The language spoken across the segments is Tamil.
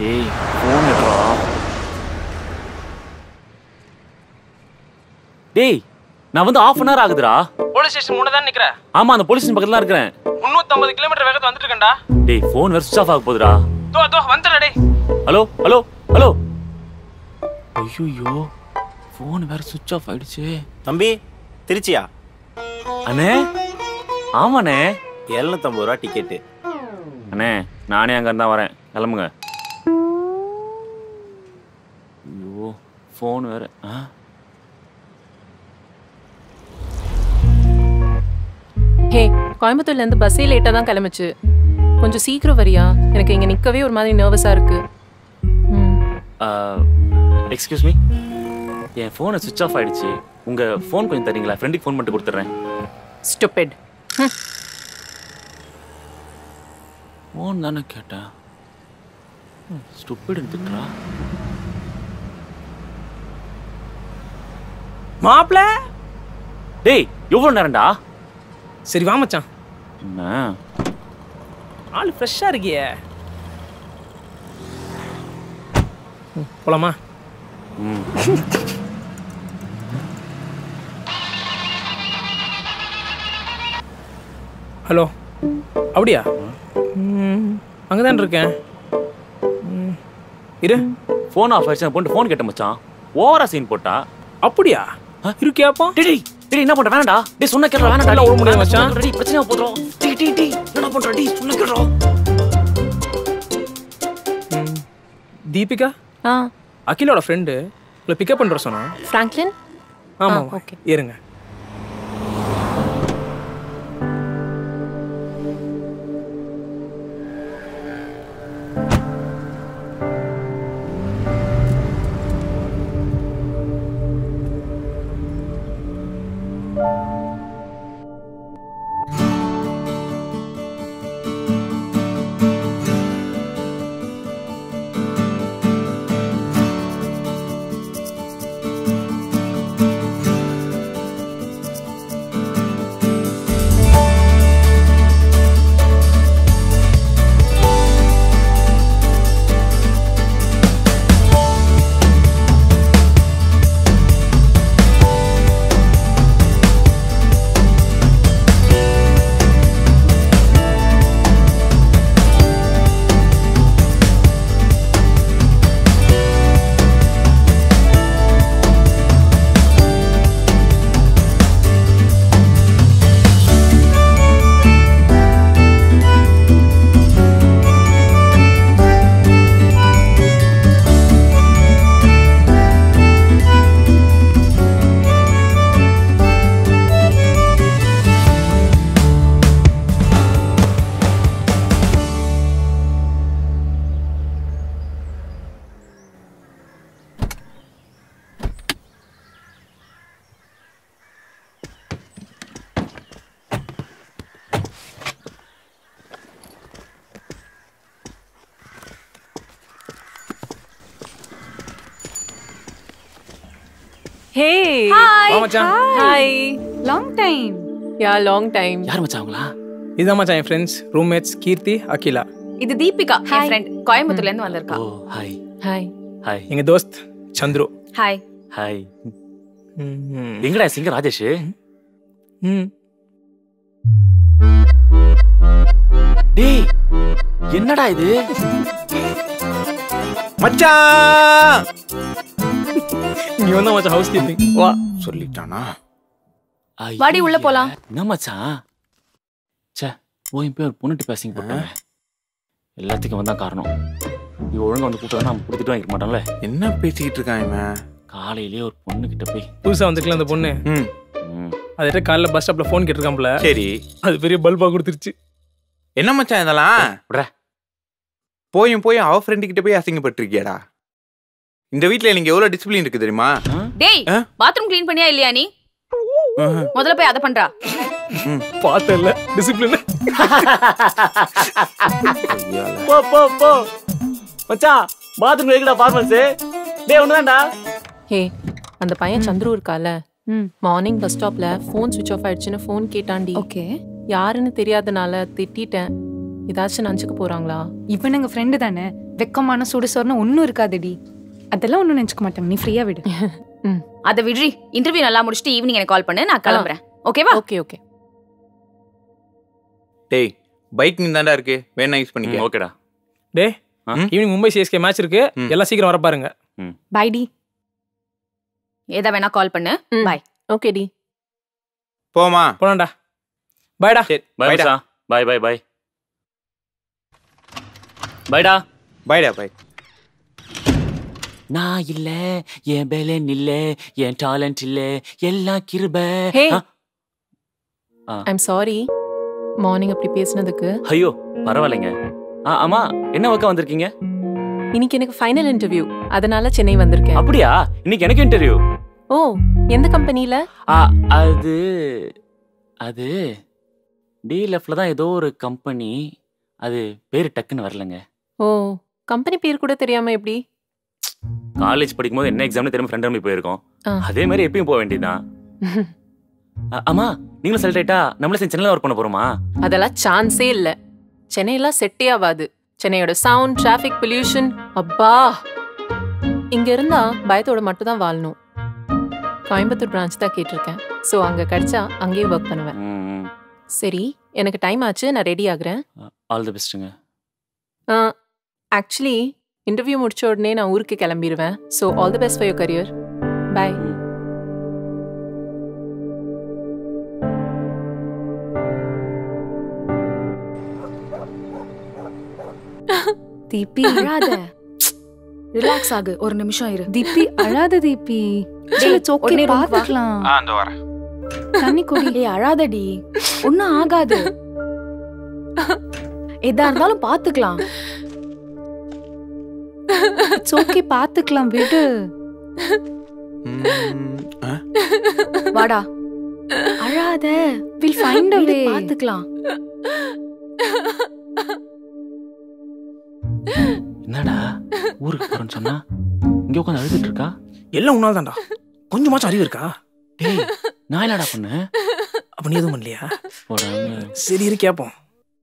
டேய் ஃபோன் எடுறா டேய் நான் வந்து ஆஃப் அன் ஹவர் ஆகுதுடா போலீஸ் ஸ்டேஷன் முன்ன தான் நிக்கிற ஆமா அந்த போலீஸ் பக்கத்துல தான் இருக்கிறேன் முன்னூத்தம்பது கிலோமீட்டர் வேகத்துல வந்துட்டு இருக்கேன்டா டேய் ஃபோன் வேற சுவிச் ஆஃப் ஆக போகுதுடா தோ தோ வந்துடுறா டேய் ஹலோ ஹலோ ஹலோ ஐயோ ஃபோன் வேற சுவிச் ஆஃப் ஆயிடுச்சு தம்பி திருச்சியா அண்ணே ஆமாண்ணே எழுநூத்தம்பது ரூபா டிக்கெட்டு அண்ணே நானே அங்க இருந்தா வரேன் கிளம்புங்க ஐயோ ஃபோன் வேற ஆ ஹே கோயம்புத்தூர்ல இருந்து பஸ்ஸே லேட்டா தான் கிளம்பிச்சு கொஞ்சம் சீக்கிரம் வரியா எனக்கு இங்க நிக்கவே ஒரு மாதிரி நர்வஸா இருக்கு ம். எக்ஸ்கியூஸ் மீ என் ஃபோனை சுவிச் ஆஃப் ஆயிடுச்சு உங்க ஃபோன் கொஞ்சம் தரீங்களா ஃப்ரெண்டுக்கு ஃபோன் பண்ணிட்டு கொடுத்துட்றேன் ஸ்டூபிட் ஃபோன் தானே கேட்டேன் ஸ்டூப்பிட் திட்டுறா மாப்ள டேய் எவ்வளோ நேரம்டா சரி வா மச்சான் என்ன ஆள் ஃப்ரெஷ்ஷா இருக்கியே ம், போலாமா ம் ஹலோ அப்படியா அங்கே தான் இருக்கேன் ம், இரு ஃபோன் ஆஃப் ஆயிடுச்சு போட்டு ஃபோன் கேட்ட மச்சான் ஓவரா சீன் போட்டா அப்படியா இருக்கியாப்பா டேய் டேய் டேய் என்ன பண்ற வேணாம்டா டேய் சொன்ன கேட்ற வேணாம்டா நல்லா ஓட முடியாது மச்சான். டேய் பிரச்சனை போதுறோம் டேய் டேய் டேய் என்ன பண்ற டேய் சொன்ன கேட்றோம் ம், தீபிகா ஆ அகிலோட ஃப்ரெண்டு உங்களை பிக்கப் பண்ணுற சொன்னா ஃப்ராங்க்லின் ஆமாம் ஆ, ஓகே okay. இருங்க ஹே வா மச்சான் hi long time yeah long time யார் மச்சான் அவங்களா இதுதான் மச்சான் என் ஃப்ரெண்ட்ஸ் ரூம்மேட்ஸ் கீர்த்தி அகிலா இது தீபிகா என் ஃப்ரெண்ட் கோயம்புத்தூர்ல இருந்து வந்திருக்கா ஓ ஹாய் ஹாய் ஹாய் எங்க தோஸ்த் சந்துரு ஹாய் ஹாய் ம், எங்கடா சிங்க ராஜேஷ் ம். டேய் என்னடா இது மச்சான் இங்க வந்தா மச்சான் ஹவுஸ் கீப்பிங் வா சொல்லிட்டானா வாடி, உள்ள போலாம். என்ன மச்சான் ச்சே போய் போய் ஒரு பொண்ணுட்டு பேசிங்க போட்டாங்க எல்லாத்துக்கும் வந்தா காரணம் இது ஒழுங்கா வந்து கூப்பிட்டா நம்ம கொடுத்துட்டு வாங்கிக்க மாட்டோம்ல என்ன பேசிக்கிட்டு இருக்கான் இவன் காலையிலேயே ஒரு பொண்ணு கிட்ட போய் புதுசா வந்துக்கலாம் அந்த பொண்ணு ம் ம், அதுகிட்ட காலைல பஸ் ஸ்டாப்ல ஃபோன் கேட்டிருக்கான்ல சரி அது பெரிய பல்பா கொடுத்துருச்சு என்ன மச்சான் இதெல்லாம் விட்றா. போயும் போய் அவ ஃப்ரெண்டு கிட்ட போய் அசிங்கப்பட்டிருக்கியாடா இந்த வீட்ல எனக்கு எவ்வளவு டிசிப்ளின் இருக்கு தெரியுமா டேய் ஆ? பாத்ரூம் க்ளீன் பண்ணியா இல்லையா நீ ம்ஹும். முதல்ல போய் அதை பண்றா பார்த்தல டிசிப்ளின் ஐயால. போ போ போ மச்சான் பாத்ரூம் வைக்கடா ஃபார்மல்ஸ் டேய் ஒண்ணுதான்டா ஹே அந்த பையன் சந்துரு இருக்கால ம் மார்னிங் பஸ் ஸ்டாப்ல ஃபோன் சுவிச் ஆஃப் ஆயிடுச்சுன்னு ஃபோன் கேட்டாண்டி ஓகே யாருன்னு தெரியாதனால திட்டிட்டேன் ஏதாச்சும் நினச்சிக்க போறாங்களா இவனுங்க ஃப்ரெண்டு தானே வெக்கமான சுடுசோர்னு ஒன்றும் இருக்காதுடி அதெல்லாம் ஒன்றும் நினச்சிக்க மாட்டாங்க நீ ஃப்ரீயாக விடு அத விடுறி இன்டர்வியூ நல்லா முடிச்சுட்டு ஈவினிங் எனக்கு கால் பண்ணு நான் கிளம்புறேன் ஓகேவா ஓகே ஓகே டேய் பைக் நீ தாண்டா இருக்கு வேணா யூஸ் பண்ணிக்க ஓகேடா டே ஆ? ஈவினிங் மும்பை சிஎஸ்கே மேட்ச் இருக்கு ம். எல்லாம் சீக்கிரம் வர பாருங்க பாய்டி ஏதா வேணா கால் பண்ணு ம். பாய் ஓகே டி போமா போலாம்டா பாய்டா சரி பாய் பைடா மச்சான் பாய் பாய் பாய் பாய்டா பைடா பாய் நான் இல்ல என் பேலன் இல்ல என் டாலண்ட் இல்ல எல்லாம் கிருப ஹே ஆ. ஐம் சாரி மார்னிங் அப்படி பேசினதுக்கு ஐயோ பரவாயில்லைங்க ஆ ஆமா என்ன ஒர்க்கா வந்திருக்கீங்க இன்னைக்கு எனக்கு ஃபைனல் இன்டர்வியூ அதனால சென்னை வந்திருக்கேன் அப்படியா இன்னைக்கு எனக்கு இன்டர்வியூ ஓ எந்த கம்பெனில அது அது டிஎல்எஃப்ல தான் ஏதோ ஒரு கம்பெனி அது பேரு டக்குன்னு வரலங்க ஓ கம்பெனி பேர் கூட தெரியாம எப்படி காலேஜ் படிக்கும்போது என்ன எக்ஸாம்னு திரும்ப ஃப்ரெண்ட் நம்பி போயிருக்கோம் ஆ. அதே மாதிரி எப்பயும் போக வேண்டியதுதான் ஆ- ஆமா நீங்களும் செலக்ட் ஆயிட்டா நம்மளே சேர்ந்து சென்னையில ஒர்க் பண்ண போறோமா அதெல்லாம் சான்ஸே இல்ல சென்னையெல்லாம் செட்டே ஆகாது சென்னையோட சவுண்ட் டிராஃபிக் பொல்யூஷன் அப்பா இங்க இருந்தா பயத்தோட மட்டும் தான் வாழணும் கோயம்புத்தூர் பிரான்ச் தான் கேட்டிருக்கேன் ஸோ அங்க கிடைச்சா அங்கேயே ஒர்க் பண்ணுவேன் சரி எனக்கு டைம் ஆச்சு நான் ரெடி ஆகுறேன் ஆல் தி பெஸ்ட்டுங்க ஆக்சுவலி இன்டர்வியூ முடிச்ச உடனே நான் ஊருக்கு கிளம்பிடுவேன் so all the best for your career bye Deepi அழாத ரிலாக்ஸ் ஆகு ஒரு நிமிஷம் இரு தீபி அழாத தீபி டேய், இட்ஸ் ஓகே உடனே room வா. பார்த்துக்கலாம் ஆ அந்த வரேன் தண்ணி குடி ஏய் அழாதடி ஒன்னும் ஆகாது எதா இருந்தாலும் பாத்துக்கலாம் இட்ஸ் ஓகே பார்த்துக்கலாம் விடு ம், ஆ? வாடா அழாத வில் ஃபைண்ட் அ விடு, வே பாத்துக்கலாம் என்னடா ஊருக்கு போறேன்னு சொன்னா இங்க உட்காந்து அழுதுட்டு இருக்கா எல்லாம் உன்னால தான்டா கொஞ்சமாச்சும் அறிவு இருக்கா டேய் நான் என்னடா பண்ணேன் அப்ப நீ எதுவும் பண்ணலையா போடாம சரி இரு கேப்போம்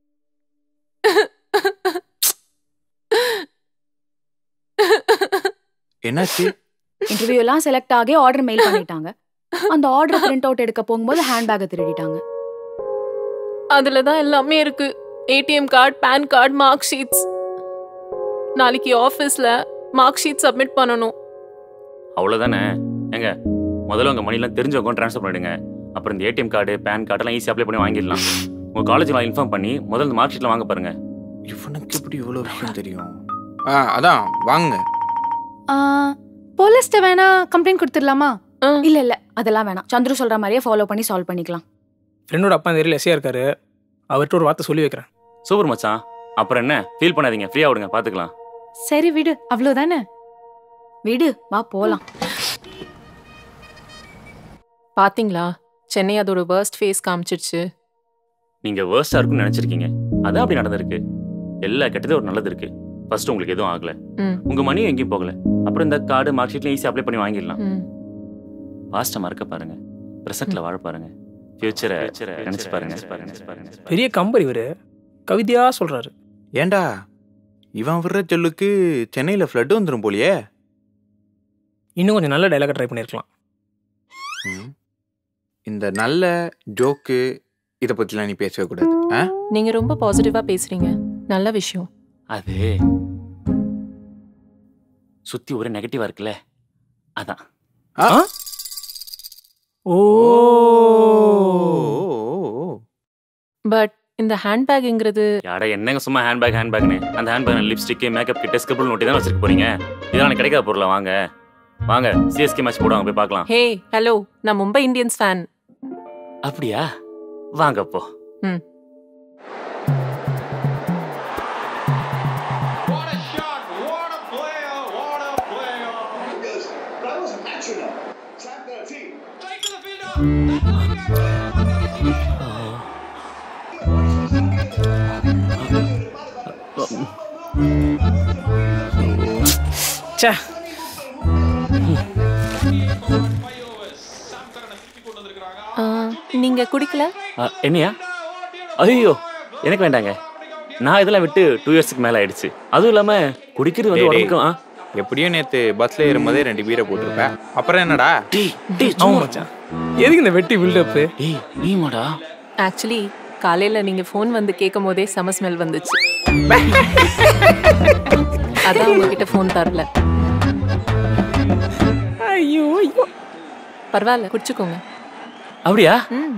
என்னாச்சு இன்டர்வியூ எல்லாம் செலக்ட் ஆகி ஆர்டர் மெயில் பண்ணிட்டாங்க அந்த ஆர்டர் பிரிண்ட் அவுட் எடுக்க போகும்போது ஹேண்ட்பேக்கை திருடிட்டாங்க அதுல தான் எல்லாமே இருக்கு ATM card PAN card mark sheets நாளைக்கு ஆஃபீஸ்ல மார்க் ஷீட் சப்மிட் பண்ணணும் அவ்வளவுதானே ஏங்க முதல்ல உங்க மணிலாம் தெரிஞ்சவங்க ட்ரான்ஸ்ஃபர் பண்ணிடுங்க அப்புறம் இந்த ஏடிஎம் கார்டு பேன் கார்டெல்லாம் ஈஸி அப்ளை பண்ணி வாங்கிடலாம் உங்க காலேஜ்ல இன்ஃபார்ம் பண்ணி முதல்ல இந்த மார்க் ஷீட்ல வாங்க பாருங்க இவனுக்கு எப்படி இவ்வளோ விஷயம் தெரியும் ஆ அதான் வாங்க போலீஸ்ட்ட வேணா கம்ப்ளைண்ட் கொடுத்துடலாமா இல்ல இல்ல அதெல்லாம் வேணாம் சந்துரு சொல்ற மாதிரியே ஃபாலோ பண்ணி சால்வ் பண்ணிக்கலாம் ஃப்ரெண்டோட அப்பா இந்த ஏரியா எஸ்ஐயா இருக்காரு அவர்கிட்ட ஒரு வார்த்தை சொல்லி வைக்கிறேன் சூப்பர் மச்சான் அப்புறம் என்ன ஃபீல் பண்ணாதீங்க ஃப்ரீயா விடுங்க பாத்துக்கலாம் சரி விடு அவ்வளோதானே விடு வா போலாம் பாத்தீங்களா சென்னை அதோட worst ஃபேஸ் காமிச்சிருச்சு நீங்க வேர்ஸ்டா இருக்கும்னு நினைச்சிருக்கீங்க அதான் அப்படி நடந்திருக்கு எல்லா கெட்டதும் ஒரு நல்லது இருக்கு ஃபர்ஸ்ட் உங்களுக்கு எதுவும் ஆகல ம். உங்க மணியும் எங்கேயும் போகல அப்புறம் இந்த கார்டு மார்க் ஷீட்ல ஈஸி அப்ளை பண்ணி வாங்கிடலாம் ம். பாஸ்ட மறக்க பாருங்க பிரசன்ட்ல வாழ பாருங்க ஃபியூச்சரை நினைச்சு பாருங்க பாருங்க பெரிய கம்பர் இவரு கவிதையா சொல்றாரு ஏன்டா இவன் விடுற சொல்லுக்கு சென்னையில ஃப்ளட் வந்துடும் போலியே இன்னும் கொஞ்சம் நல்ல டைலாக ட்ரை பண்ணியிருக்கலாம் ம். இந்த நல்ல ஜோக்கு இதை பத்திலாம் நீ பேசவே கூடாது ஆ நீங்க ரொம்ப பாசிட்டிவா பேசுறீங்க நல்ல விஷயம் அது சுத்தி ஒரே நெகட்டிவா இருக்குல்ல அதான் ஓ பட் இந்த ஹேண்ட்பேக்ங்கிறது யாடா என்னங்க சும்மா ஹேண்ட்பேக் ஹேண்ட்பேக்னு அந்த ஹேண்ட்பேக் லிப்ஸ்டிக் மேக்கப் கிட்ட ஸ்கிரிபிள் நோட்டி தான் வச்சிருக்க போறீங்க இதெல்லாம் எனக்கு கிடைக்காத பொருளா வாங்க வாங்க சிஎஸ்கே மேட்ச் போடுவாங்க போய் பார்க்கலாம் ஹே ஹலோ நான் மும்பை இந்தியன்ஸ் ஃபேன் அப்படியா வாங்க அப்போ ம் ச்சே ஆ, நீங்க குடிக்கல ஆ, என்னையா ஐயோ எனக்கு வேண்டாங்க நான் இதெல்லாம் விட்டு டூ இயர்ஸ்க்கு மேலே ஆயிடுச்சு அதுவும் இல்லாமல் குடிக்கிறது வந்து டேய், டேய். உடம்புக்கு ஆ? எப்படியும் நேத்து பஸ்ல ஏறும்போதே ரெண்டு பீரை போட்டிருப்பேன் அப்புறம் என்னடா டேய் டேய் ஆமா சும்மா மச்சான் எதுக்கு இந்த வெட்டி பில்டப்பு டேய் நீ மாடா ஆக்சுவலி காலையில நீங்க ஃபோன் வந்து கேட்கும் போதே செம ஸ்மெல் வந்துச்சு அதான் உங்ககிட்ட ஃபோன் தரல ஐயோ ஐயோ பரவாயில்ல குடிச்சுக்கோங்க அப்படியா ம்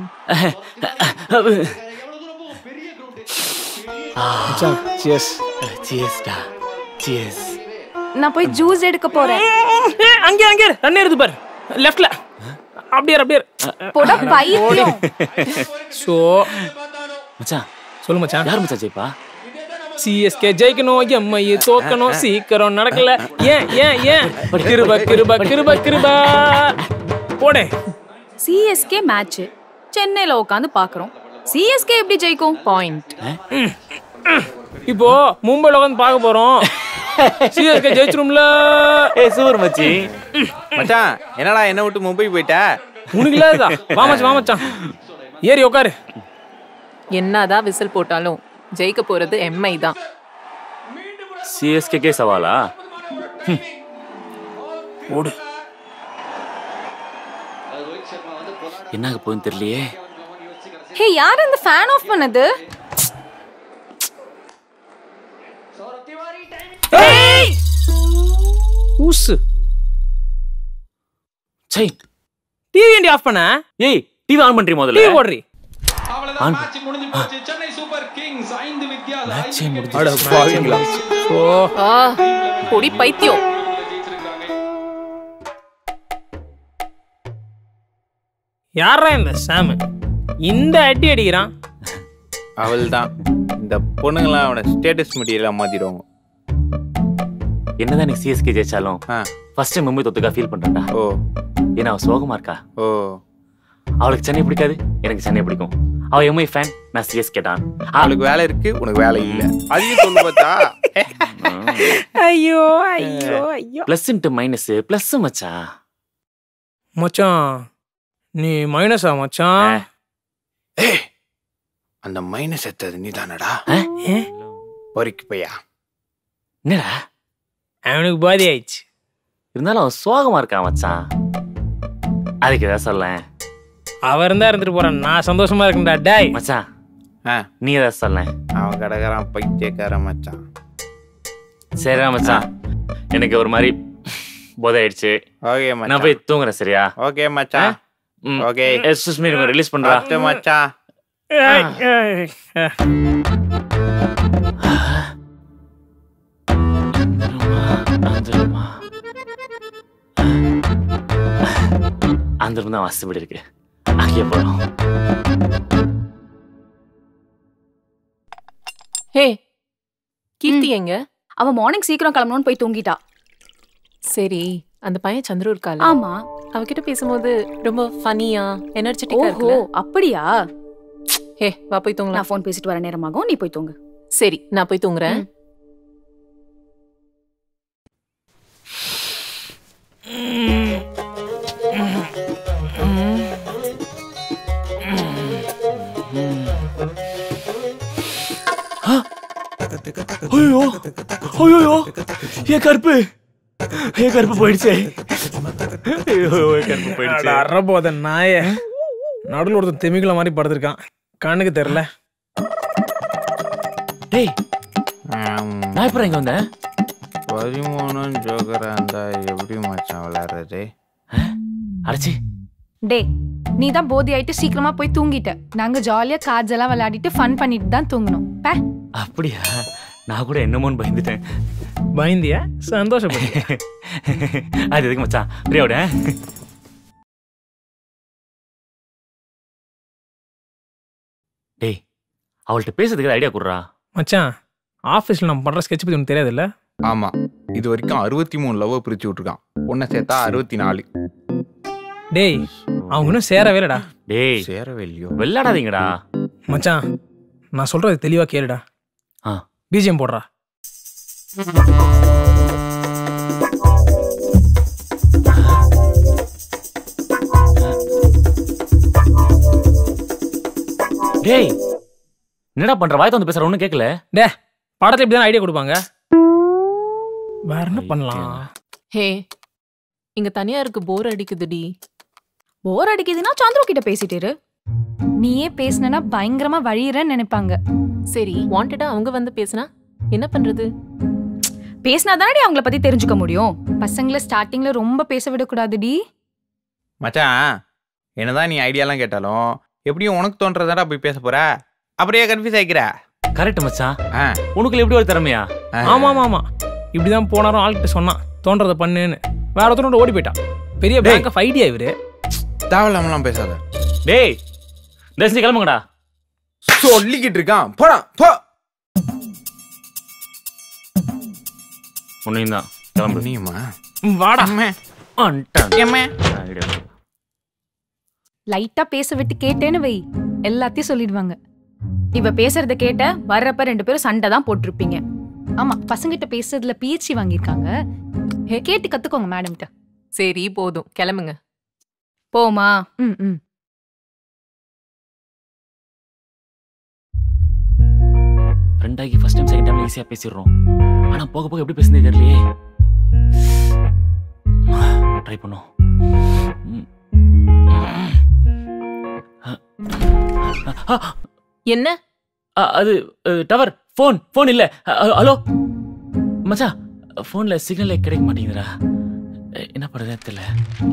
மச்சான் சியர்ஸ் சியர்ஸ்டா சியர்ஸ் நான் போய் ஜூஸ் எடுக்க போறேன் அங்கே அங்கே ரன் எடுத்து பாரு லெஃப்ட்ல அப்படியே இரு, அப்படியே இரு. போட பைத்தியம் சோ மச்சான் சொல்லு மச்சான் யார் மச்சான் ஜெயிப்பா சிஎஸ்கே ஜெயிக்கணும் எம்ஐ தோக்கணும் சீக்கிரம் நடக்கல ஏன் ஏன் ஏன் கிருப கிருப கிருப கிருபா போடே சிஎஸ்கே மேட்ச் சென்னையில உட்காந்து பாக்குறோம் சிஎஸ்கே எப்படி ஜெயிக்கும் பாயிண்ட் இப்போ மும்பைல உட்காந்து பார்க்க போறோம் சிஎஸ்கே ஜெயிச்சிரும்ல ஏய் சூப்பர் மச்சி மச்சான் என்னடா என்ன விட்டு மும்பை போயிட்ட உனக்கு இல்லாததா வா மச்சான் வா மச்சான் ஏறி உட்காரு என்னதான் விசில் போட்டாலும் ஜெயிக்க போறது எம்ஐ தான் சிஎஸ்கேக்கே சவாலா ஓடு என்னாக போகுதுன்னு தெரியலையே ஹே யார் இந்த ஃபேன் ஆஃப் பண்ணது ஊசு சை டிவி ஏண்டி ஆஃப் பண்ண ஏய் டிவி ஆன் பண்றீ முதல்ல டிவி ஓடுறி ஆன் அட பாவிங்களா ஓ ஆ பொடி பைத்தியம் யாரா இந்த சாமு இந்த அடி அடிக்கிறான் அவள் தான் இந்த பொண்ணுங்களாம் அவனை ஸ்டேட்டஸ் மெட்டீரியலாக மாத்திடுவாங்க என்னதான் எனக்கு சிஎஸ்கே ஜெயிச்சாலும் ஆ ஃபர்ஸ்ட் டைம் மும்பை தொத்துக்கா ஃபீல் பண்றேன்டா ஓ ஏன்னா அவ சோகமா இருக்கா ஓ அவளுக்கு சென்னை பிடிக்காது எனக்கு சென்னை பிடிக்கும் அவ எம்ஐ ஃபேன் நான் சிஎஸ்கே தான் அவளுக்கு வேலை இருக்கு உனக்கு வேலை இல்ல அதையும் சொல்லு பார்த்தா ஐயோ ஐயோ ஐயோ பிளஸ் இன்ட்டு மைனஸ் பிளஸ் மச்சா மச்சான் நீ மைனஸா மச்சான் ஏய், அந்த மைனஸ் எத்தது நீ தானடா ஏ? பொறிக்கு பையா என்னடா அவனுக்கு பாதி ஆயிடுச்சு இருந்தாலும் அவன் சோகமா இருக்கான் மச்சான் அதுக்கு ஏதாவது சொல்ல அவ இருந்தா இருந்துட்டு போறான் நான் சந்தோஷமா இருக்கேன்டா டேய் மச்சான் ஆ நீ ஏதாவது சொல்ல அவன் கிடக்குறான் பைத்தியக்காரன் மச்சான் சரிடா மச்சான் எனக்கு ஒரு மாதிரி போதை ஆயிடுச்சு ஓகே நான் மச்சான் போய் தூங்குறேன் சரியா ஓகே மச்சான் ம். ஓகே ஏய், சுஷ்மி ரிலீஸ் பண்றா பத்து மச்சான் ஏய், ஏய், ஏய். வந்துருமா அந்த ரூம் தான் வாசப்படி இருக்கு அங்கே போறோம் ஹே கீர்த்தி எங்க அவ மார்னிங் சீக்கிரம் கிளம்பணும்னு போய் தூங்கிட்டா சரி அந்த பையன் சந்துரு இருக்கால ஆமா அவகிட்ட பேசும்போது ரொம்ப ஃபனியா எனர்ஜெட்டிக்கா ஓஹோ இருக்குல்ல அப்படியா ஹே வா போய் தூங்கலாம் நான் ஃபோன் பேசிட்டு வர நேரமாகும் நீ போய் தூங்கு சரி நான் போய் தூங்குறேன் ம். ஐயோ ஐயோ ஏன் கருப்பு ஏன் கருப்பு போயிடுச்சே ஐயோ என் கருப்பு போயிடுச்சு அட, அறப்போத நாய நடுவில் ஒருத்தன் தெமிக்கல மாதிரி படுத்திருக்கான் கண்ணுக்கு தெரியல டேய் ஆம், நான் எப்பறம் இங்க வந்தேன் பதிமூணும் ஜோக்கரா இருந்தா எப்படி மச்சான் விளையாடுறது அடைச்சி டே நீ தான் போதி ஆயிட்டு சீக்கிரமா போய் தூங்கிட்ட நாங்க ஜாலியா கார்ட்ஸ் எல்லாம் விளையாடிட்டு ஃபன் பண்ணிட்டு தான் தூங்கணும் பே அப்படியா நான் கூட என்னமோன்னு பயந்துட்டேன் பயந்தியா சந்தோஷப்படு அது எதுக்கு மச்சான் பிரியாவோட டேய் அவள்கிட்ட பேசுறதுக்கு ஐடியா குடுறா மச்சான் ஆஃபீஸில் நம்ம பண்ணுற ஸ்கெட்ச் பற்றி உனக்கு தெரியாதுல்ல ஆமா இது வரைக்கும் அறுபத்தி மூணு லவ் பிரிச்சு விட்டுருக்கான் பொண்ணை சேர்த்தா அறுபத்தி நாலு டேய் அவங்க இன்னும் சேரவே இல்லடா டேய் சேரவே இல்லையோ வெள்ளாடாதீங்கடா மச்சான் நான் சொல்றது தெளிவா கேளுடா ஆ. பிஜிஎம் போடுறா டேய் என்னடா பண்ற வாய் வந்து பேசுற ஒன்றும் கேட்கல டே படத்துல இப்படி தான் ஐடியா கொடுப்பாங்க வேற என்ன பண்ணலாம் ஹே இங்க தனியா இருக்கு போர் அடிக்குதுடி போர் அடிக்குதுன்னா சந்துரு கிட்ட பேசிட்டு இரு நீயே பேசுனா பயங்கரமா வழியிறன்னு நினைப்பாங்க சரி வாண்டடா அவங்க வந்து பேசினா என்ன பண்றது பேசினா தானே அவங்கள பத்தி தெரிஞ்சுக்க முடியும் பசங்களை ஸ்டார்டிங்ல ரொம்ப பேச விடக்கூடாதுடி மச்சான் என்னதான் நீ ஐடியாலாம் கேட்டாலும் எப்படியும் உனக்கு தோன்றதாடா போய் பேச போற அப்படியே கன்ஃபியூஸ் ஆயிக்கிற கரெக்ட் மச்சான் ஆ, உனக்குள்ள எப்படி ஒரு திறமையா ஆ. ஆமா ஆமா ஆமா இப்படிதான் போனாரும் ஆள்கிட்ட சொன்னான் தோன்றதை பண்ணுன்னு வேற ஒருத்தனோட ஓடி போயிட்டான் பெரிய டேய். பேங்க் ஆஃப் ஐடியா இவரு தேவையில்லாமலாம் பேசாத டேய் தர்ஷினி கிளம்புங்கடா சொல்லிக்கிட்டு இருக்கான் போடா போ உன்னையும் தான் கிளம்பு நீமா ம், வாடா வந்துட்டான். லைட்டா பேச விட்டு கேட்டேன்னு வை எல்லாத்தையும் சொல்லிடுவாங்க இவ பேசுறத கேட்ட வர்றப்ப ரெண்டு பேரும் சண்டை தான் போட்டிருப்பீங்க ஆமா பசங்கிட்ட பேசுறதுல பிஹெச்சி வாங்கியிருக்காங்க ஹே, கேட்டு கத்துக்கோங்க மேடம்கிட்ட சரி போதும் கிளம்புங்க போமா ம் ம் ஃப்ரெண்டாகி ஃபர்ஸ்ட் டைம் செகண்ட் டைம் ஈஸியாக பேசிடுறோம் ஆனா போக போக எப்படி பேசுனே தெரியலையே ட்ரை பண்ணோம் ம். ஆ, என்ன ஆ, அது டவர் ஃபோன் ஃபோன் இல்ல அ, அ, ஹலோ மச்சான் ஃபோன்ல சிக்னலே கிடைக்க மாட்டேங்குதுடா எ, என்ன பண்றதுன்னு தெரியல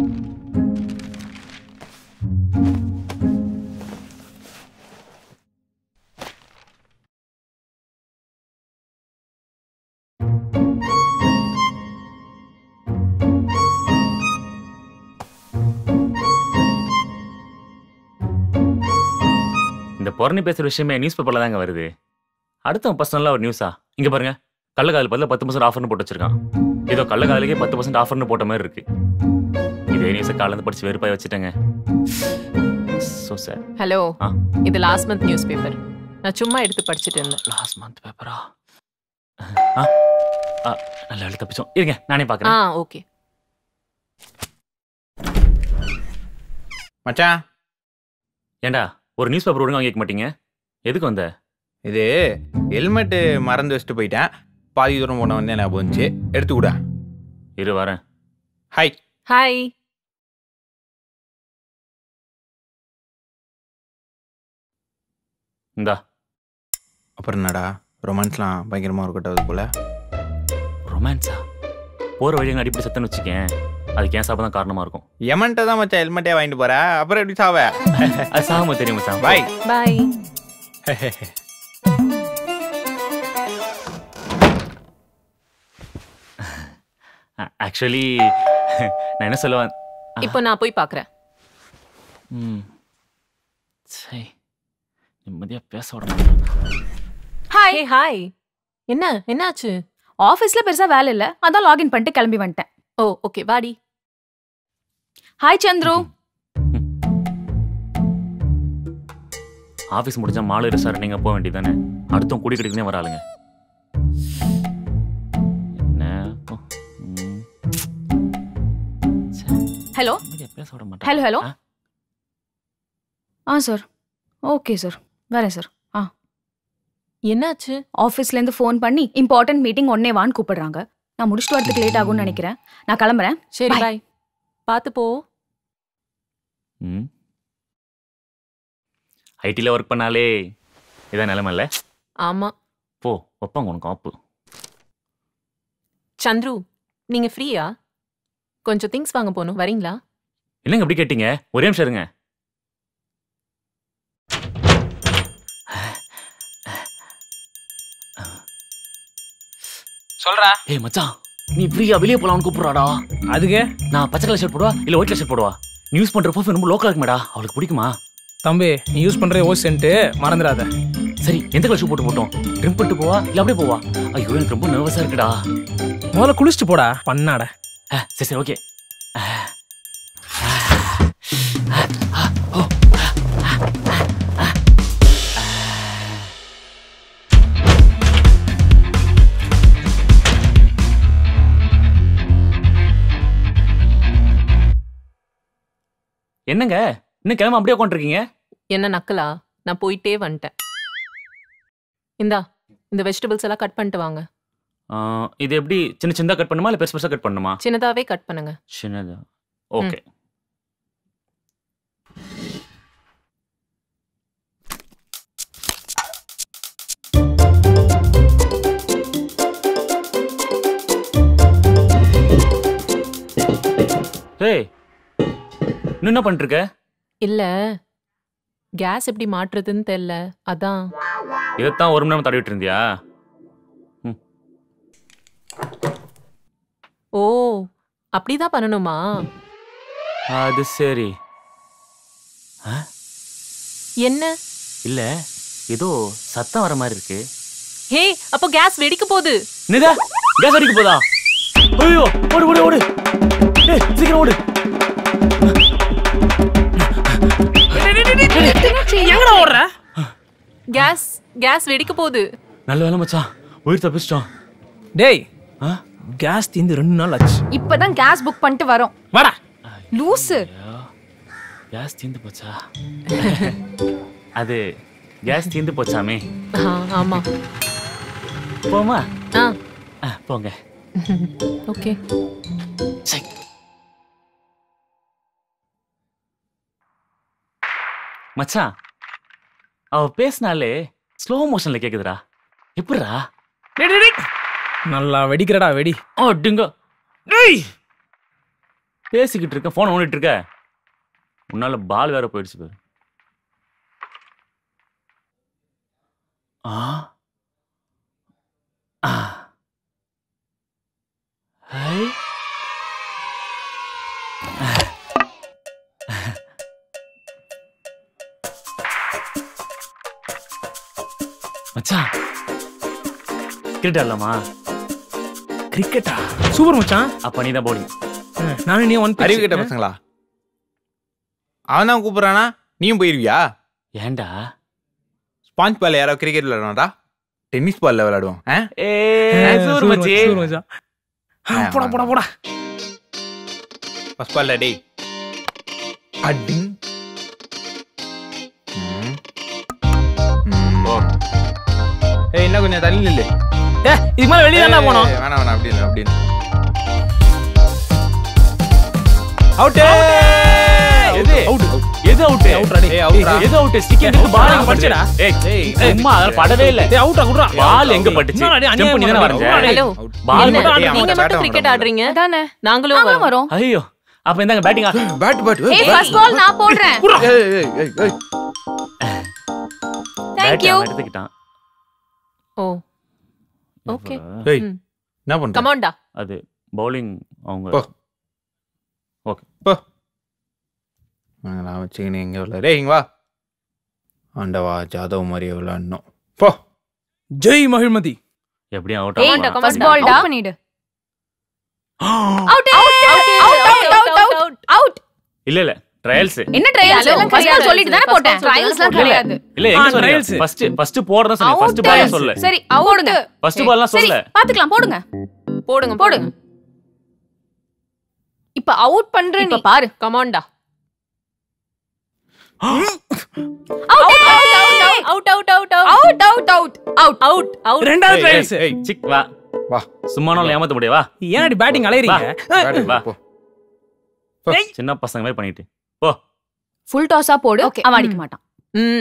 இந்த பொறணி பேசுற விஷயமே நியூஸ் பேப்பர்ல தாங்க வருது அடுத்தவன் பர்சனலா ஒரு நியூஸா இங்க பாருங்க கள்ளக்காதல் பதில் பத்து பர்சன்ட் ஆஃபர்னு போட்டு வச்சிருக்கான் ஏதோ கள்ளக்காதலுக்கே பத்து பர்சன்ட் ஆஃபர்னு போட்ட மாதிரி இருக்கு இதே நியூஸை காலேருந்து படிச்சு வெறுப்பாய் வச்சுட்டேங்க ஸோ சார் ஹலோ ஆ. இது லாஸ்ட் மந்த் நியூஸ் பேப்பர் நான் சும்மா எடுத்து படிச்சுட்டு இருந்தேன் லாஸ்ட் மந்த் பேப்பரா ஆ ஆ, நல்ல வேலை தப்பிச்சோம் இருங்க நானே ஆ பார்க்குறேன் ஓகே மச்சான் ஏண்டா ஒரு நியூஸ் பேப்பர் ஒழுங்கா கேட்க மாட்டீங்க எதுக்கு வந்த இது ஹெல்மெட்டு மறந்து வச்சுட்டு போயிட்டேன் பாதி தூரம் போன வந்தேன் ஞாபகம் வந்துச்சு எடுத்து கூட இரு வரேன் ஹாய் ஹாய் இந்தா அப்புறம் என்னடா ரொமான்ஸ்லாம் பயங்கரமாக இருக்கட்டும் அது போல ரொமான்ஸா போகிற வழியை அடிப்படை சத்தன்னு வச்சுக்கேன் அதுக்கு ஏன் சாப்பிட தான் காரணமா இருக்கும் எமன்ட்ட தான் மச்சான் ஹெல்மெட்டே வாங்கிட்டு போற அப்புறம் எப்படி சாவ அது சாகாம தெரியும் மச்சான் பாய் பாய் ஆக்சுவலி நான் என்ன சொல்லுவேன் இப்போ நான் போய் பார்க்கறேன் ம் சரி நிம்மதியாக பேச விட மாட்டேன் ஹாய் ஹே ஹாய் என்ன என்னாச்சு ஆபீஸ்ல பெருசா வேலை இல்ல அதான் லாகின் பண்ணிட்டு கிளம்பி வந்துட்டேன் ஓ ஓகே வாடி ஹாய் சந்துரு ஆஃபீஸ் முடிஞ்சா மாலை ரெஸ்டாரண்ட் நீங்கள் போக வேண்டியதானே அடுத்தவங்க குடி கிடைக்குனே வராளுங்க என்ன ஓ, ம். சே, ஹலோ நிம்மதியா பேச விட மாட்டேன் ஹலோ ஹலோ ஆ? ஆ சார் ஓகே சார் வரேன் சார் ஆ என்னாச்சு ஆஃபீஸ்ல இருந்து ஃபோன் பண்ணி இம்பார்ட்டன்ட் மீட்டிங் ஒன்னே வான்னு கூப்பிடுறாங்க நான் முடிச்சுட்டு வரதுக்கு லேட் ஆகும்னு நினைக்கிறேன் நான் கிளம்புறேன் சரி Bye. பாய் பார்த்து போ ம் ஐடியில் ஒர்க் பண்ணாலே இதான் நிலைமை இல்லை ஆமா போ வைப்பாங்க உனக்கு ஆப்பு சந்துரு நீங்க ஃப்ரீயா கொஞ்சம் திங்ஸ் வாங்க போகணும் வரீங்களா என்னங்க இப்படி கேட்டீங்க ஒரே நிமிஷம் இருங்க சொல்றா ஏய் மச்சான் நீ ஃப்ரீயா வெளியே போலாம்னு கூப்பிடுறாடா அதுக்கு நான் பச்சை கலர் ஷர்ட் போடுவா இல்ல ஒயிட் கலர் ஷர்ட் போடுவா நியூஸ் பண்ற பர்ஃபியூம் ரொம்ப லோக்கலா இருக்குமேடா அவளுக்கு பிடிக்குமா தம்பி நீ யூஸ் பண்ற ஓ சென்ட்டு மறந்துடாத சரி எந்த கலர் ஷூ போட்டு போட்டோம் ட்ரிம் பண்ணிட்டு போவா இல்ல அப்படியே போவா ஐயோ எனக்கு ரொம்ப நர்வஸா இருக்குடா முதல்ல குளிச்சுட்டு போடா பண்ணாட ஆ, சரி சரி ஓகே என்னங்க இன்னும் கிளம்ப அப்படியே உட்காந்துருக்கீங்க என்ன நக்கலா நான் போயிட்டே வந்துட்டேன் இந்தா இந்த வெஜிடபிள்ஸ் எல்லாம் கட் பண்ணிட்டு வாங்க இது எப்படி சின்ன சின்னதா கட் பண்ணுமா இல்ல பெருசு பெருசா கட் பண்ணுமா சின்னதாவே கட் பண்ணுங்க சின்னதா ஓகே ஏய் நீ என்ன பண்ணிட்டு இருக்க இல்ல கேஸ் எப்படி மாற்றுறதுன்னு தெரியல அதான் இதைத்தான் ஒரு மணி நேரம் தடவிட்டு இருந்தியா ஓ அப்படிதான் பண்ணணுமா அது சரி என்ன இல்ல ஏதோ சத்தம் வர மாதிரி இருக்கு ஹே அப்போ கேஸ் வெடிக்க போகுது நிதா கேஸ் அடிக்க போதா ஐயோ ஓடு ஓடு ஓடு ஏய் சீக்கிரம் ஓடு எங்கடா ஓடுற கேஸ் கேஸ் வெடிக்க போகுது நல்ல வேலை மச்சான் உயிர் தப்பிச்சிட்டோம் டேய் ஆ? கேஸ் தீந்து ரெண்டு நாள் ஆச்சு இப்பதான் கேஸ் புக் பண்ணிட்டு வரோம் வாடா லூசு கேஸ் தீந்து போச்சா அது கேஸ் தீந்து போச்சாமே ஆ, ஆமா போமா ஆ ஆ, போங்க ஓகே சை. மச்சான் அவ பேசினாலே ஸ்லோ மோஷன்ல கேக்குதுடா எப்படிடா டேய், டேய், டேய். நல்லா வெடிக்கிறடா வெடி ஓ டிங்க டேய் பேசிக்கிட்டு இருக்க போன் ஓடிட்டு இருக்க உன்னால பால் வேற போயிடுச்சு பாரு ஆ ஆ ஹை மச்சான் கிரிக்கெட் ஆடலாமா கிரிக்கெட்டா சூப்பர் மச்சான் அப்ப நீ தான் போடிங் ம், நானும் நீ ஒன் அறிவு கேட்ட பசங்களா அவன் தான் கூப்பிடுறானா நீயும் போயிருவியா ஏன்டா ஸ்பாஞ்ச் பால் யாராவது கிரிக்கெட் விளையாடுவாடா டென்னிஸ் பால்ல விளையாடுவோம் ஆ? ஏ சூப்பர் மச்சி சூப்பர் மச்சான் ஆ, போடா போடா போடா ஃபர்ஸ்ட் பால்ல டேய் அடிங் ம். ம். ஓ. ஏய் என்ன கொஞ்சம் தள்ளி நில்லு ஏ இதுக்கு மேல வெளியே தானே போனோம் ஏய், வேணாம் வேணாம் அப்படி இல்லை அப்படி அவுட் எது? எது அவுட் அவுட்ரா டேய் ஏய் அவுட்ரா எது அவுட் ஸ்டிக்கர் எடுத்து பால் எங்க படிச்சடா. பட்டுச்சுடா ஏய் சும்மா அதெல்லாம் படவே இல்ல டேய் அவுட்ரா குடுறா பால் எங்க பட்டுச்சு என்னடா டேய், ஜம்ப் பண்ணி தானே அநியாயம் வரைஞ்ச பண்ற. ஹலோ பால் என்ன? மட்டும் டேய், நீங்க அவன் மட்டும் bat கிரிக்கெட் வாங்க ஆடுறீங்க அதானே நாங்களும் நாங்களும் வரோம் வரோம் ஐயோ அப்ப இந்தாங்க பேட்டிங் பேட் பேட் ஏய் ஃபர்ஸ்ட் பால் நான் போடுறேன் ஏய் ஏய் ஏய் ஏய் Thank you. எடுத்துக்கிட்டான் ஓ ஓகே ஏய் என்ன பண்ற கமான்டா அது பவுலிங் அவங்க போ. நான் வச்சுக்கினு எங்க விளையாடு டேய் இங்க வா ஆண்டவா ஜாதவ் மாதிரியே விளையாடணும் போ ஜெய் மகிழ்மதி எப்படியும் அவுட் கமாண்டா ஆகும் ஃபர்ஸ்ட் கமாண்டா பால் டவுன் பண்ணிடு out out out out out out இல்ல இல்ல ட்ரையல்ஸ் என்ன ட்ரையல்ஸ் அதெல்லாம் ஃபர்ஸ்ட் கிடையாது. சொல்லிட்டு தானே First போட்டேன் ball ட்ரையல்ஸ்லாம் இல்ல, இல்ல. கிடையாது இல்ல ஆ, எங்க trials. சொன்னீங்க ஃபர்ஸ்ட் ஃபர்ஸ்ட் போடுறதா சொன்னீங்க ஃபர்ஸ்ட் பால் சொல்ல சரி போடுங்க ஃபர்ஸ்ட் பால்லாம் சரி சொல்ல பாத்துக்கலாம் போடுங்க போடுங்க போடுங்க. போடுங்க இப்ப அவுட் பண்ற நீ இப்ப பாரு கமான்டா out out out out out out out out out out out ரெண்டாவது ஏய், ட்ரையல்ஸ் ஏய், சிக் வா வா சும்மா நாள் ஏமாத்த முடியா வா ஏன்டி பேட்டிங் அலையறீங்க பேட் வா. போ சின்ன பசங்க மாதிரி பண்ணிட்டு போ ஃபுல் டாஸா போடு Okay. அவன் அடிக்க மாட்டான் ம்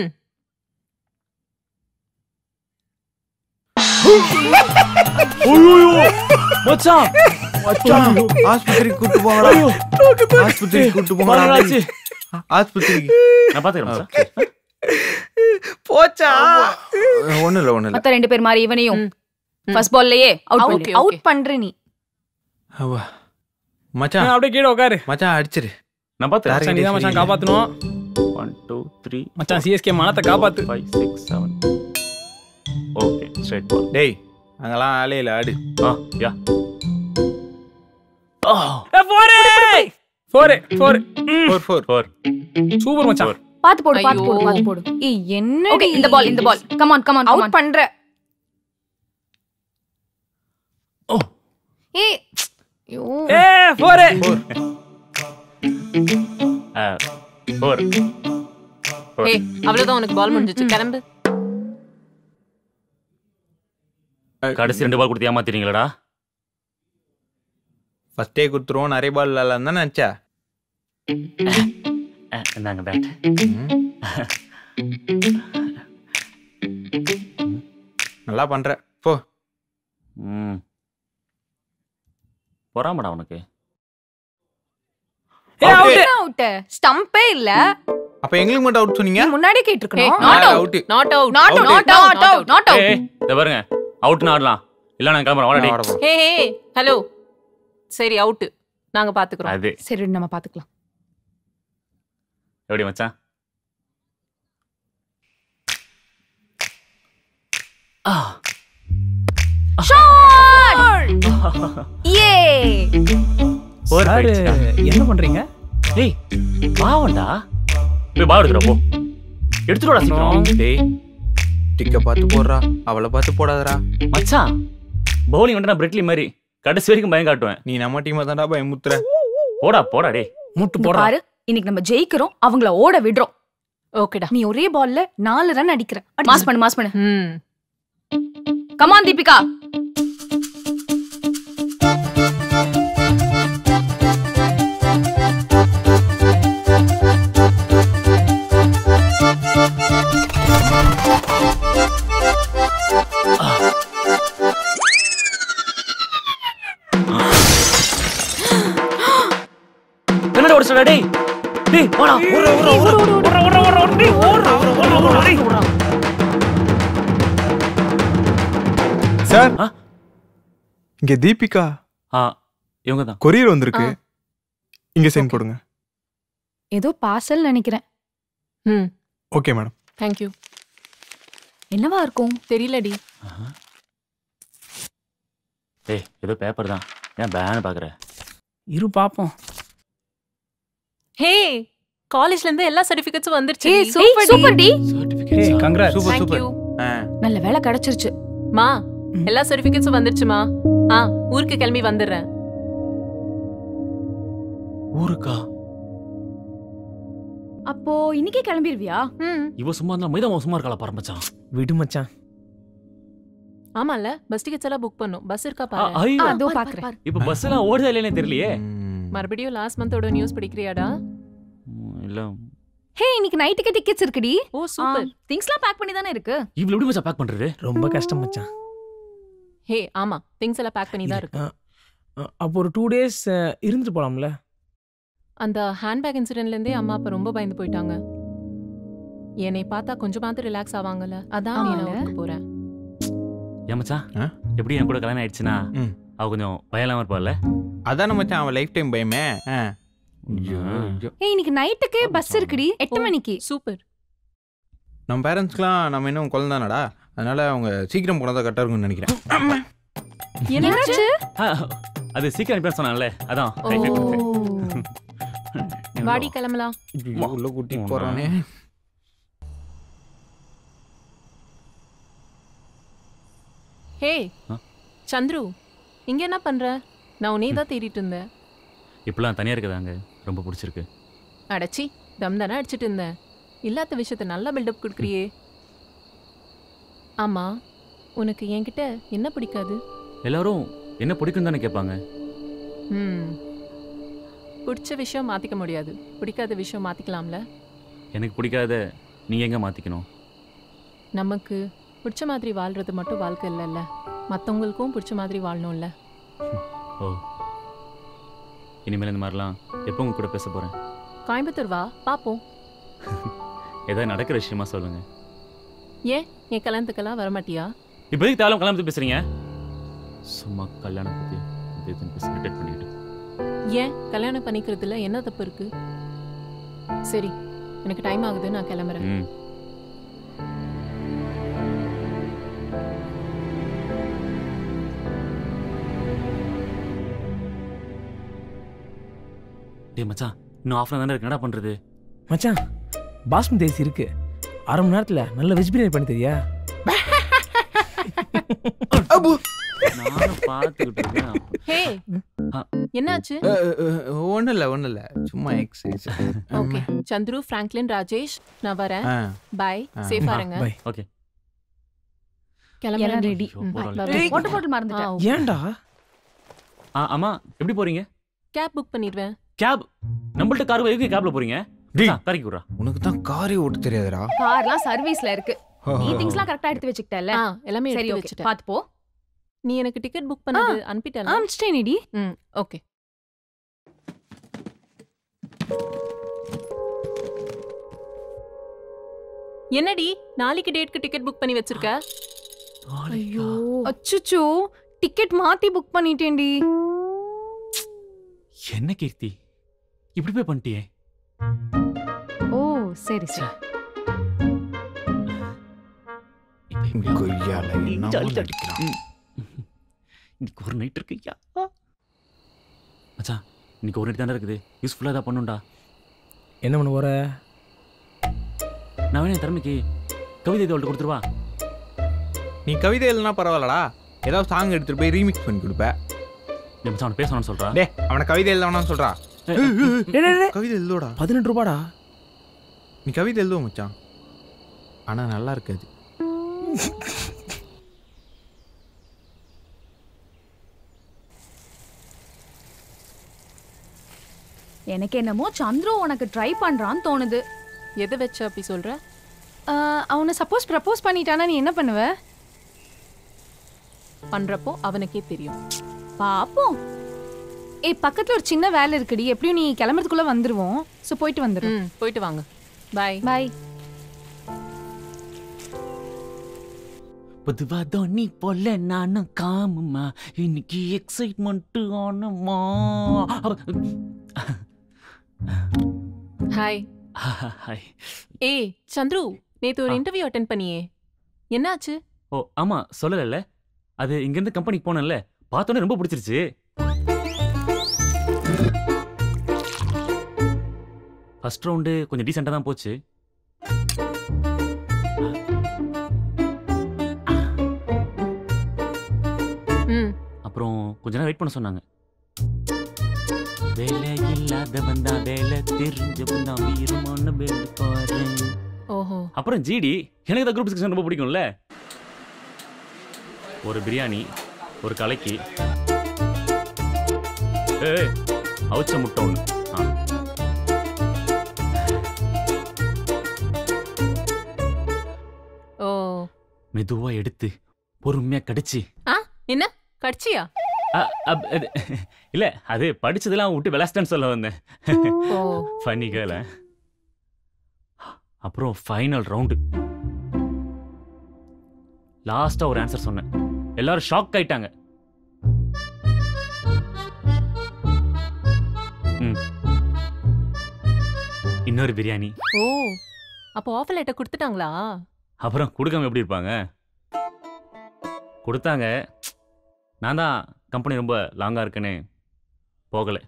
மச்சான் மச்சான் ஆஸ்பத்திரிக்கு கூட்டு போங்கடா ஆஸ்பத்திரிக்கு கூட்டு போங்கடா பாருங்களாச்சு. ஆஸ்பத்திரிக்கு நான் பாத்துக்கிறேன் மச்சான் போச்சா ஒண்ணும் இல்ல ஒண்ணும் இல்ல மத்த ரெண்டு பேர் மாதிரி இவனையும் ம். ம். ஃபர்ஸ்ட் பால்லயே அவுட் Okay, பண்ணு okay. அவுட் பண்ற நீ அவ்வா. மச்சான் அப்படியே கீழே உட்காரு மச்சான் அடிச்சிரு நான் பாத்துக்கிறேன் மச்சான் நீதான் மச்சான் காப்பாத்தணும் ஒன் டூ த்ரீ மச்சான் சிஎஸ்கே மானத்தை காப்பாத்து five six seven okay straight ball டேய் அங்கெல்லாம் ஆளே இல்ல ஆடு ஆ யா ஓ போரே போரே four four four four super மச்சான் பாத்து போடு பாத்து ஐயோ. போடு பாத்து போடு ஏய் என்ன ஓகே இந்த பால் இந்த ball come on come on come out on பண்ற ஓ ஏய் ஐயோ ஏ போரே ஃபோர் ஏய் அவ்வளவுதான் உனக்கு பால் முடிஞ்சிச்சு கிளம்பு கடைசி ரெண்டு பால் கொடுத்து ஏமாத்திட்டீங்களடா ஃபர்ஸ்டே கொடுத்துருவோம் நிறைய பால் விளாட்லாம் தான் நினச்சா அஹ், இந்தாங்க பேட் நல்லா பண்ற போ ம் பொறாமடா உனக்கு ஏய், Out. out. அவுட் ஸ்டம்பே இல்ல அப்ப எங்களுக்கு மட்டும் அவுட் சொன்னீங்க நீ முன்னாடியே Hey, கேட்டிருக்கணும் not ஆ, out. out. Not out. Not Out. Out not out not out ஏய் இத பாருங்க அவுட்னு ஆடலாம் இல்ல நான் கிளம்புறேன் வாடா நான் டேய். ஆட போறேன். ஹே ஹே ஹலோ சரி அவுட் நாங்க பாத்துக்கிறோம் அது சரி நம்ம பாத்துக்கலாம் எப்படி மச்சான் ஆ ஏ ஒரு சார் போயிடுச்சுடா. என்ன பண்றீங்க டேய் பாவம்டா போய் பாவம் எடுத்துடா போ எடுத்துட்டு வாடா சீக்கிரம் டேய் டிக்க பார்த்து போடுறா அவளை பார்த்து போடாதடா மச்சான் பவுலிங் வந்து நான் பிரெட்லி மாதிரி கடைசி வரைக்கும் பயம் காட்டுவேன் நீ நம்ம டீமை தான்டா பயமுத்துற போடா போடா டேய் மூட்டு இங்க போடுறா பாரு இன்னைக்கு நம்ம ஜெயிக்கிறோம் அவங்கள ஓட விடுறோம் ஓகேடா நீ ஒரே பால்ல நாலு ரன் அடிக்கிற அடி. மாஸ் பண்ணு மாஸ் பண்ணு ம் கமான் தீபிகா என்னடா ஓடிச்சடா டேய் டேய் போடா ஓடுறா ஓடுறா ஓடுறா ஓடுறா ஓடுறா ஓடுறா டேய் ஓடுறா ஓடுறா ஓடுறா டேய் சார் ஆ? இங்க தீபிகா ஆ இவங்க தான் கொரியர் வந்திருக்கு இங்க சைன் போடுங்க ஏதோ பார்சல் நினைக்கிறேன் ம் ஓகே மேடம் தேங்க்யூ என்னவா இருக்கும் தெரியலடி டேய் ஏதோ பேப்பர் தான் ஏன் பேன் பாக்குற இரு பாப்போம் ஹே காலேஜ்ல இருந்து எல்லா சர்டிபிகேட்ஸும் வந்துருச்சு ஏய், ஏய், சூப்பர் டி ஏய் certificate congrat super thank super you ஆ நல்ல வேலை கிடைச்சிருச்சு மா ம். எல்லா சர்டிபிகேட்ஸும் வந்துருச்சுமா ஆ ஊருக்கு கிளம்பி வந்துடுறேன் ஊருக்கா அப்போ இன்னைக்கே கிளம்பிடுவியா ம் இவ சும்மா இருந்தா மைதா சும்மா இருக்காளா பாரு மச்சான் விடு மச்சான் ஆமால பஸ் டிக்கெட்ஸ் எல்லாம் புக் பண்ணும் பஸ் இருக்கா ஆ, பாரு ஐயோ அதோ பாரு, பாக்குறேன் பாரு, இப்ப பஸ் எல்லாம் ஓடுதா இல்லையானே தெரியலையே ம். மறுபடியும் லாஸ்ட் மந்தோட நியூஸ் படிக்கிறியாடா ம், இல்ல ஹே இன்னைக்கு நைட்டுக்கு டிக்கெட்ஸ் இருக்குடி ஓ பாரு. சூப்பர் ஆ, திங்ஸ்லாம் பேக் பண்ணி தானே இருக்கு இவ்வளவு எப்படி மச்சான் பேக் பண்றது ரொம்ப கஷ்டம் மச்சான் ஹே ஆமா திங்ஸ் எல்லாம் பேக் பண்ணி தான் இருக்கு ஆ, ஆ, அப்போ ஒரு டூ டேஸ் இருந்துட்டு போலாம்ல அந்த ஹேண்ட்பேக் இன்சிடென்ட்ல இருந்தே அம்மா அப்பா ரொம்ப பயந்து போயிட்டாங்க என்னை பார்த்தா கொஞ்சமாவது ரிலாக்ஸ் ஆவாங்கல்ல அதான் நீ ஆமால. நான் போறேன் ஏன் மச்சான் ஆ? எப்படி என் கூட கல்யாணம் ஆயிடுச்சுன்னா ம். அவ கொஞ்சம் பயம் இல்லாம இருப்பாள்ல அதான மச்சான் அவன் லைஃப் டைம் பயமே ஆ. ஐயோ, ஐயோ. ஏய் இன்னைக்கு நைட்டுக்கு பஸ் இருக்குடி எட்டு ஓ. மணிக்கு சூப்பர் நம்ம பேரண்ட்ஸ்க்குலாம் நம்ம இன்னும் குழந்தானடா அதனால அவங்க சீக்கிரம் போனதா கரெக்டாக இருக்கும்னு நினைக்கிறேன் என்னாச்சு ஆ, அது சீக்கிரம் அனுப்பி சொன்னான்ல அதான் ஓ. right, right, right. வாடி கிளம்பலாம் ஐயோ, உள்ள கூட்டிட்டு உம். போறானே ஹே ஆ? சந்துரு இங்க என்ன பண்ற நான் உன்னே தான் தேடிட்டு இருந்தேன் இப்பெல்லாம் தனியா இருக்குதாங்க ரொம்ப பிடிச்சிருக்கு அடச்சி தம் தானே அடிச்சிட்டு இருந்தேன் இல்லாத விஷயத்த நல்லா பில்டப் கொடுக்குறியே ஆமா உனக்கு என்கிட்ட என்ன பிடிக்காது எல்லாரும் என்ன பிடிக்கும் தானே கேட்பாங்க ம் பிடிச்ச விஷயம் மாத்திக்க முடியாது பிடிக்காத விஷயம் மாத்திக்கலாம்ல எனக்கு பிடிக்காத நீங்க எங்க மாத்திக்கணும் நமக்கு பிடிச்ச மாதிரி வாழ்றது மட்டும் வாழ்க்கை இல்லைல்ல மற்றவங்களுக்கும் பிடிச்ச மாதிரி வாழணும்ல ஓ இனிமேல் இந்த மாதிரிலாம் எப்போ உங்க கூட பேச போறேன் கோயம்புத்தூர் வா பார்ப்போம் ஏதாவது நடக்கிற விஷயமா சொல்லுங்க ஏன் என் கல்யாணத்துக்கெல்லாம் வரமாட்டியா இப்போ எதுக்கு தேவையில்லாம கல்யாணம் பத்தி பேசுறீங்க சும்மா கல்யாணம் பத்தி இது இதுன்னு பேசி irritate பண்ணிட்டு ஏன் கல்யாணம் பண்ணிக்கிறதுல என்ன தப்பு இருக்கு சரி எனக்கு டைம் ஆகுது நான் கிளம்புறேன் ம் டேய் மச்சான் இன்னும் ஆஃப் தானே இருக்கு என்னடா பண்றது மச்சான் பாஸ்மதி ரைஸ் இருக்கு அரை மணி நேரத்துல நல்ல வெஜ் பிரியாணி பண்ணி தெரியா நானும் பார்த்துக்கிட்டு இருக்கேன் ஹே ஆ. என்னாச்சு ஒன்றும் இல்லை ஒன்றும் இல்லை சும்மா exercise okay Chandru Franklin Rajesh நான் வரேன் பாய் ஆ. சேஃபா இருங்க பை ஓகே கிளம்புறேன் எல்லாம் ready. ஐயோ, ம், போறாளே. bye, bye. வாட்டர் பாட்டில் மறந்துட்டேன் ஆ, ஏன்டா ஆ ஆமா எப்படி போறீங்க கேப் புக் பண்ணிடுவேன் கேப் நம்மள்ட்ட கார் எதுக்கு கேப்ல போறீங்க டேய். கரைக்கு விட்றா உனக்கு தான் காரே ஓட்ட தெரியாதுடா கார்லாம் சர்வீஸ்ல இருக்கு நீ திங்ஸ்லாம் கரெக்டா எடுத்து வச்சுக்கிட்டல ஆ எல்லாமே சரி எடுத்து ஓகே வச்சுட்டேன் பாத்து போ நீ எனக்கு டிக்கெட் புக் பண்ணது அனுப்பிட்டல அமிச்சிட்டேன் ம் ஓகே என்னடி நாளைக்கு டேட்க்கு டிக்கெட் புக் பண்ணி வச்சிருக்க ஐயோ அச்சுச்சோ டிக்கெட் மாத்தி புக் பண்ணிட்டேன்டி என்ன கீர்த்தி இப்படி போய் பண்ணிட்டியே ஓ சரி சரி இப்ப இப்படியா? கொய்யால என்ன ஜாலி ஜாலி. அடிக்கிறான். ம். இன்னைக்கு ஒரு நைட் இருக்கு யா மச்சான் இன்னைக்கு ஒரு நைட் தானே இருக்குது யூஸ்ஃபுல்லாக தான் பண்ணுண்டா என்ன பண்ண போற நான் வேணா என் திறமைக்கு கவிதை இதழ்கிட்ட கொடுத்துருவா நீ கவிதை எழுதுனா பரவாயில்லடா ஏதாவது சாங் எடுத்துட்டு போய் ரீமிக்ஸ் பண்ணி கொடுப்ப என் மச்சான் அவனை பேசணும்னு சொல்றா டே அவனை கவிதை எழுதவனான்னு சொல்றா ஏய், டேய், டேய், டேய். கவிதை எழுதுடா பதினெட்டு ரூபாடா நீ கவிதை எழுதுவ மச்சான் ஆனா நல்லா இருக்காது எனக்கு என்னமோ சந்துரு உனக்கு ட்ரை பண்றான்னு தோணுது எதை வச்சு அப்படி சொல்ற ஆஹ், அவனை சப்போஸ் ப்ரப்போஸ் பண்ணிட்டானா நீ என்ன பண்ணுவ பண்றப்போ அவனுக்கே தெரியும் பாப்போம் ஏய் பக்கத்துல ஒரு சின்ன வேலை இருக்குடி எப்படியும் நீ கிளம்புறதுக்குள்ள வந்துருவோம் சோ போயிட்டு வந்துடும் ம் போயிட்டு வாங்க பாய் பாய் பொதுவா தோனி போல நானும் காமுமா இன்னைக்கு எக்ஸைட்மெண்ட் ஆனமா ஹாய் ஹாய் ஏய் சந்துரு நேத்து ஒரு ஆ. இன்டர்வியூ அட்டென்ட் பண்ணியே என்னாச்சு ஓ ஆமா சொல்லலைல்ல அது இங்கேருந்து கம்பெனிக்கு போனேன்ல பார்த்தோன்னே ரொம்ப பிடிச்சிருச்சு ஃபர்ஸ்ட் ரவுண்டு கொஞ்சம் டீசெண்டாக தான் போச்சு ம் அப்புறம் கொஞ்ச நேரம் வெயிட் பண்ண சொன்னாங்க வேலை இல்லாதவன் தான் வேலை தெரிஞ்சவன் தான் வீரமான வேலை பாரு ஓஹோ அப்புறம் ஜிடி எனக்கு தான் குரூப் டிஸ்கஷன் ரொம்ப பிடிக்கும்ல ஒரு பிரியாணி ஒரு கலைக்கு ஏய் அவிச்ச முட்டை ஒன்று ஆ ஓ மெதுவா எடுத்து பொறுமையா கடிச்சு ஆ என்ன கடிச்சியா அ, அப், அது, இல்ல அது படிச்சதெல்லாம் விட்டு விளாஸ்டன்னு சொல்ல வந்தேன் ஓ ஃபன்னி கேல அப்புறம் ஃபைனல் ரவுண்டு லாஸ்டா ஒரு ஆன்சர் சொன்னேன் எல்லாரும் ஷாக் ஆயிட்டாங்க ம். இன்னொரு பிரியாணி ஓ அப்போ ஆஃபர் லெட்டர் கொடுத்துட்டாங்களா அப்புறம் கொடுக்காம எப்படி இருப்பாங்க கொடுத்தாங்க நான் தான் கம்பெனி ரொம்ப லாங்கா இருக்குன்னு போகலை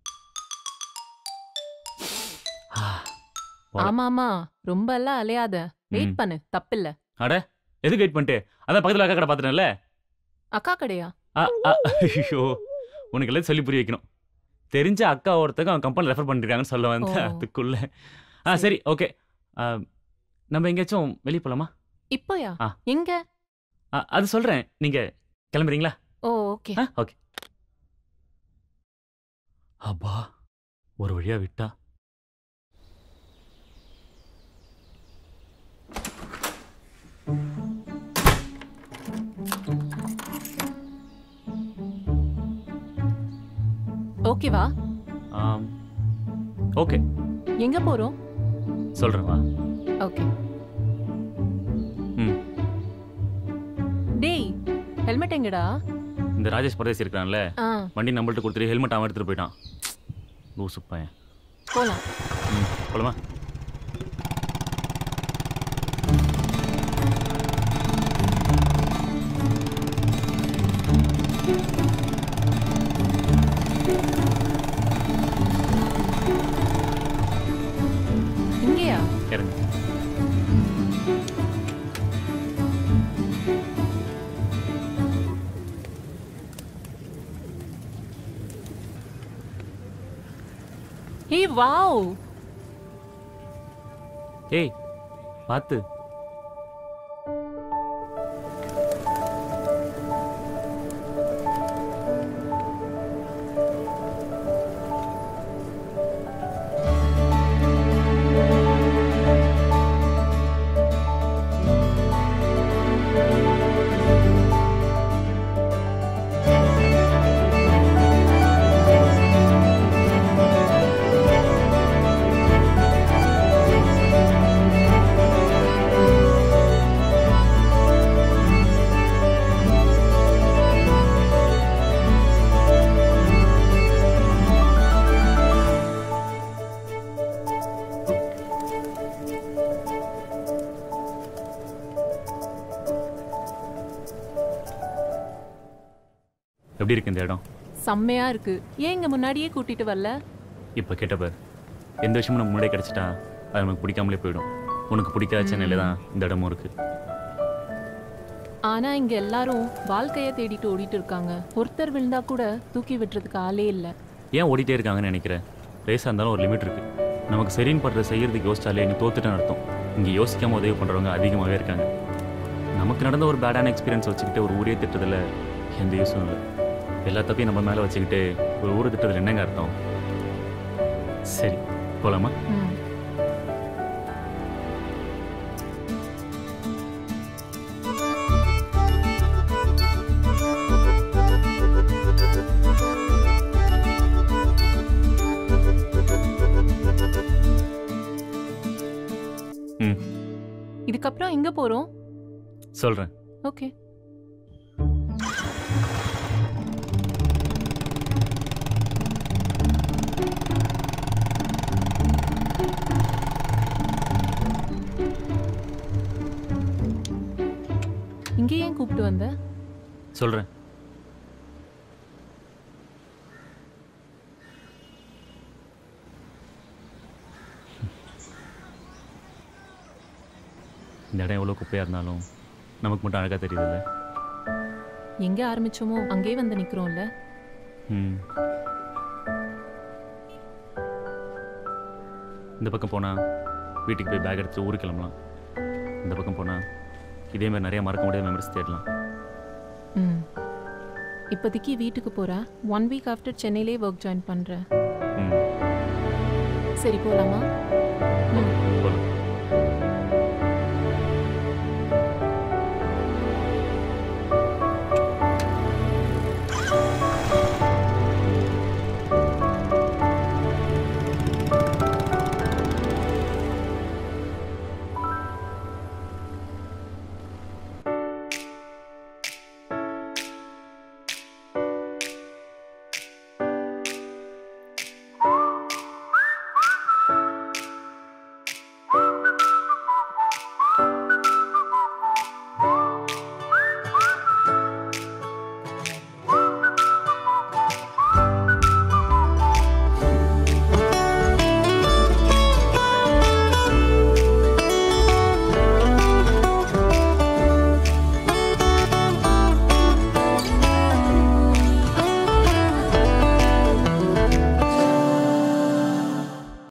ஆ, போல. ஆமா ஆமா ரொம்ப எல்லாம் அலையாத வெயிட் ம். பண்ணு தப்பில்ல எதுக்கு வெயிட் பண்ணிட்டு அதான் பக்கத்துல அக்கா கடை பார்த்துட்டேன்ல அக்கா கடையா அ, அ, ஐயோ உனக்கு எல்லாம் சொல்லி புரிய வைக்கணும் தெரிஞ்ச அக்கா ஒருத்தங்க அவன் கம்பெனி ரெஃபர் பண்ணிருக்காங்கன்னு சொல்ல வந்து ஓ. அதுக்குள்ள ஆ சரி ஓகே நம்ம எங்கேயாச்சும் வெளியே போலாமா இப்போயா ஆ. எங்க ஆ, அது சொல்றேன் நீங்க கிளம்புறீங்களா ஓ ஓகே ஆ ஓகே அப்பா ஒரு வழியா விட்டா ஓகேவா ஆம், ஓகே எங்க போறோம் சொல்றேன் வா ஓகே ம். டேய் ஹெல்மெட் எங்கடா இந்த ராஜேஷ் பரதேசி இருக்கான்ல ஆ வண்டி நம்மள்ட்ட கொடுத்துட்டு ஹெல்மெட் அவன் எடுத்துட்டு போயிட்டான் லூசு பையன் போலாம் ம் போலாமா இங்கேயா இறங்கு ஏய் வாவ் ஏய் பார்த்து எப்படி இருக்கு இந்த இடம் செம்மையா இருக்கு ஏன் இங்க முன்னாடியே கூட்டிட்டு வரல இப்போ கேட்ட பாரு எந்த விஷயமும் நமக்கு முன்னாடியே கிடச்சிட்டா அது நமக்கு பிடிக்காமலே போயிடும் உனக்கு பிடிக்காத சென்னையில் தான் இந்த இடமும் இருக்குது ஆனா இங்க எல்லாரும் வாழ்க்கைய தேடிட்டு ஓடிட்டு இருக்காங்க ஒருத்தர் விழுந்தா கூட தூக்கி விட்டுறதுக்கு ஆளே இல்ல ஏன் ஓடிட்டே இருக்காங்கன்னு நினைக்கிறேன் ரேஸாக இருந்தாலும் ஒரு லிமிட் இருக்குது நமக்கு சரின்னு படுற செய்யறதுக்கு யோசிச்சாலே நீ தோத்துட்டேன்னு அர்த்தம் இங்கே யோசிக்காம உதவி பண்ணுறவங்க அதிகமாகவே இருக்காங்க நமக்கு நடந்த ஒரு பேடான எக்ஸ்பீரியன்ஸ் வச்சுக்கிட்டு ஒரு ஊரே திட்டதில் எந்த யூஸும் இல்லை எல்லா தப்பையும் நம்ம மேலே வச்சுக்கிட்டு ஒரு ஊரை திட்டத்தில் என்னங்க அர்த்தம் சரி போலாமா ம். ம் இதுக்கப்புறம் எங்க போறோம் சொல்கிறேன் ஓகே இங்கே ஏன் கூப்பிட்டு வந்த சொல்கிறேன் இந்த இடம் எவ்வளோ குப்பையாக இருந்தாலும் நமக்கு மட்டும் அழகாக தெரியுதுல்ல எங்க ஆரம்பிச்சோமோ அங்கேயே வந்து நிக்கிறோம்ல ம் இந்த பக்கம் போனால் வீட்டுக்கு போய் பேக் எடுத்துட்டு ஊருக்கு கிளம்பலாம் இந்த பக்கம் போனால் இதே மாதிரி நிறைய மறக்க முடியாத மெமரிஸ் தேடலாம் ம் இப்போதைக்கு வீட்டுக்கு போறா ஒன் வீக் ஆஃப்டர் சென்னையிலே ஒர்க் ஜாயின் பண்றேன் ம் சரி போலாமா